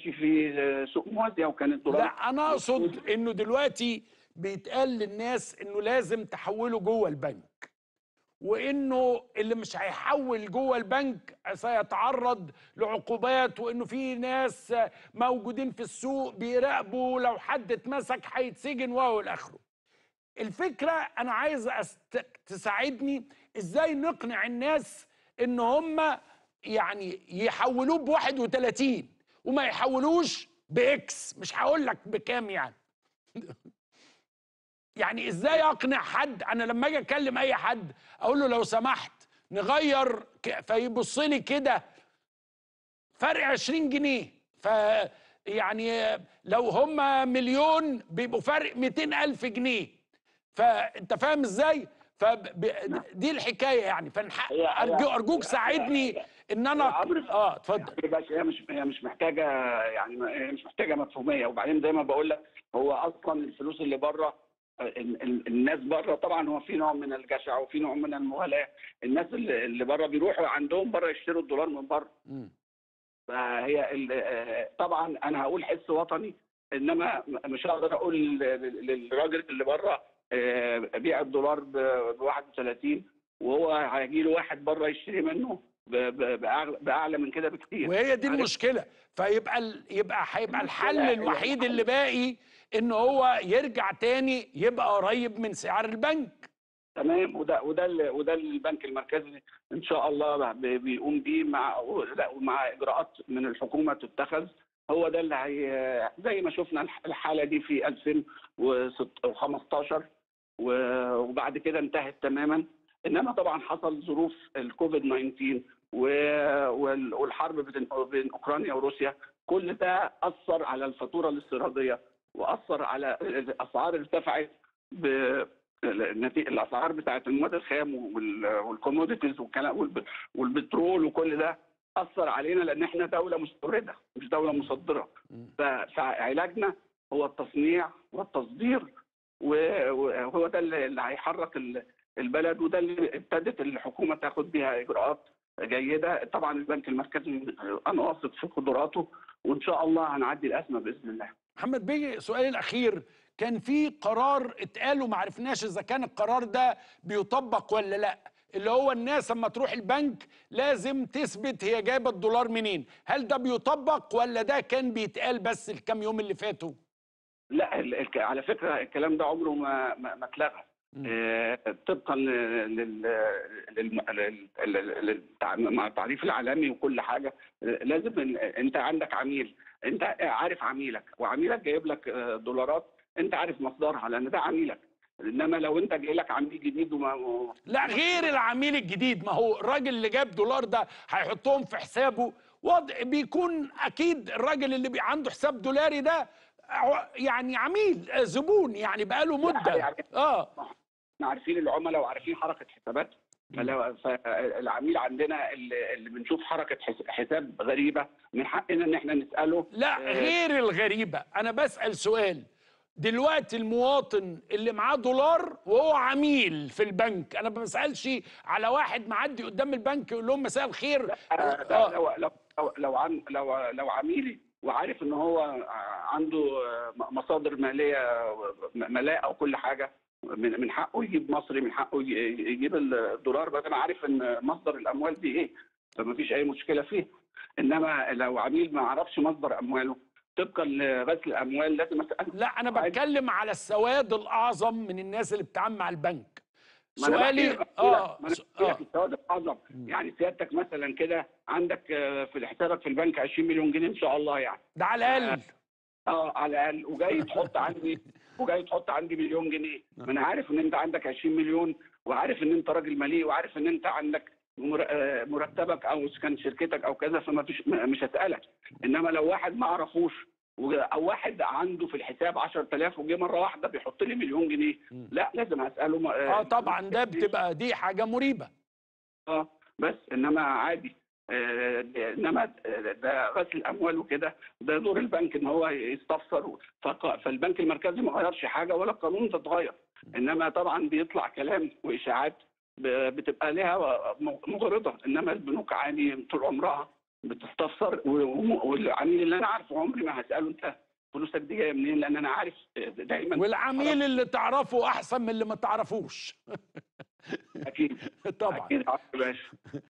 في آه، سوق موازيه وكان الدولار لا انا اقصد انه دلوقتي بيتقال للناس انه لازم تحوله جوه البنك وانه اللي مش هيحول جوه البنك سيتعرض لعقوبات وانه في ناس موجودين في السوق بيراقبوا لو حد اتمسك هيتسجن وهو الاخره الفكره انا عايز أست... تساعدني ازاي نقنع الناس ان هم يعني يحولوه ب 31 وما يحولوش باكس مش هقول لك بكام يعني يعني ازاي اقنع حد انا لما اجي اكلم اي حد اقول له لو سمحت نغير ك- فيبص لي كده فرق 20 جنيه ف يعني لو هم مليون بيبقوا فرق 200 الف جنيه فانت فاهم ازاي فدي الحكايه يعني فنح... هي- هي- ارجو ارجوك هي- ساعدني ان انا عمرو، اه اتفضل يا باشا هي مش هي مش محتاجه يعني ما- هي مش محتاجه مفهوميه وبعدين زي ما بقول لك هو اصلا الفلوس اللي بره ال- ال- الناس بره طبعا هو في نوع من الجشع وفي نوع من المغالاه الناس اللي اللي بره بيروحوا عندهم بره يشتروا الدولار من بره مم. فهي ال- آه، طبعا انا هقول حس وطني انما م- مش هقدر اقول لل- للراجل اللي بره آه، بيع الدولار ب 31 وهو هيجي له واحد بره يشتري منه ب- ب- بأعلى- باعلى من كده بكتير وهي دي عارف؟ المشكله فيبقى ال... يبقى هيبقى الحل المشكلة هي الوحيد الحل. اللي باقي ان هو يرجع تاني يبقى قريب من سعر البنك تمام وده وده اللي وده اللي البنك المركزي ان شاء الله بي- بيقوم بيه مع لا ومع اجراءات من الحكومه تتخذ هو ده اللي هي زي ما شفنا الح- الحاله دي في 2015 و- وبعد كده انتهت تماما انما طبعا حصل ظروف الكوفيد 19 و- وال- والحرب بين بين اوكرانيا وروسيا كل ده اثر على الفاتوره الاستيراديه واثر على الاسعار ارتفعت ب النتيجة الاسعار بتاعت المواد الخام وال- والكوموديتيز والكلام والب- والبترول وكل ده اثر علينا لان احنا دوله مستورده مش دوله مصدره ف- فعلاجنا هو التصنيع والتصدير و- وهو ده اللي اللي هيحرك ال- البلد وده اللي ابتدت الحكومه تاخد بيها اجراءات جيده طبعا البنك المركزي انا واثق في قدراته وان شاء الله هنعدي الازمه باذن الله محمد بيه سؤالي الاخير كان في قرار اتقال وما عرفناش اذا كان القرار ده بيطبق ولا لا اللي هو الناس لما تروح البنك لازم تثبت هي جايبه الدولار منين هل ده بيطبق ولا ده كان بيتقال بس الكام يوم اللي فاتوا لا ال- الك- على فكره الكلام ده عمره ما ما ما اتلغى مم. آه، طبقا لل لل- لل- لل- للتع- مع التعريف العالمي وكل حاجه آه، لازم إن- انت عندك عميل انت عارف عميلك وعميلك جايب لك آه، دولارات انت عارف مصدرها لان ده عميلك انما لو انت جاي لك عميل جديد وما لا غير العميل الجديد ما هو الراجل اللي جاب دولار ده هيحطهم في حسابه وضع بيكون اكيد الراجل اللي بي عنده حساب دولاري ده ع- يعني عميل آه، زبون يعني بقاله مده يعني- اه احنا عارفين العملاء وعارفين حركه حسابات فلو- فالعميل عندنا اللي, اللي بنشوف حركه حس- حساب غريبه من حقنا ان احنا نساله لا آه، غير الغريبة أنا بسأل سؤال دلوقتي المواطن اللي معاه دولار وهو عميل في البنك أنا ما بسألش على واحد معدي قدام البنك يقول لهم مساء الخير آه، ده لو لو لو لو, عن لو لو عميلي وعارف ان هو عنده آه، مصادر ماليه ملاءه وكل حاجه من من حقه يجيب مصري من حقه ي- يجيب الدولار بس انا عارف ان مصدر الاموال دي ايه فما فيش اي مشكله فيه انما لو عميل ما يعرفش مصدر امواله طبقا لغسل الاموال لازم اساله لا أنا عادي. بتكلم على السواد الأعظم من الناس اللي بتتعامل مع البنك ما أنا سؤالي بحكي لك- آه ما انا س- بحكي لك آه السواد الاعظم يعني سيادتك مثلا كده عندك آه، في حسابك في البنك 20 مليون جنيه ان شاء الله يعني ده على الأقل اه على الاقل وجاي تحط عندي وجاي تحط عندي مليون جنيه ما انا عارف ان انت عندك 20 مليون وعارف ان انت راجل مليء وعارف ان انت عندك مر- آه، مرتبك او إذا كان شركتك او كذا فما فيش م- مش هسالك انما لو واحد ما اعرفوش و- او واحد عنده في الحساب 10000 وجه مره واحده بيحط لي مليون جنيه مم. لا لازم اساله ما- آه طبعا ده بتبقى دي حاجة مريبة اه بس انما عادي آه، انما ده غسل الاموال وكده ده دور البنك ان هو يستفسر فق- فالبنك المركزي ما غيرش حاجه ولا القانون تتغير انما طبعا بيطلع كلام واشاعات ب- بتبقى لها مغرضه انما البنوك عادي طول عمرها بتستفسر و- و- والعميل اللي انا عارفه عمري ما هساله انت فلوسك دي جايه منين لان انا عارف دايما والعميل اللي تعرفه احسن من اللي ما تعرفوش اكيد طبعا اكيد عارف يا باشا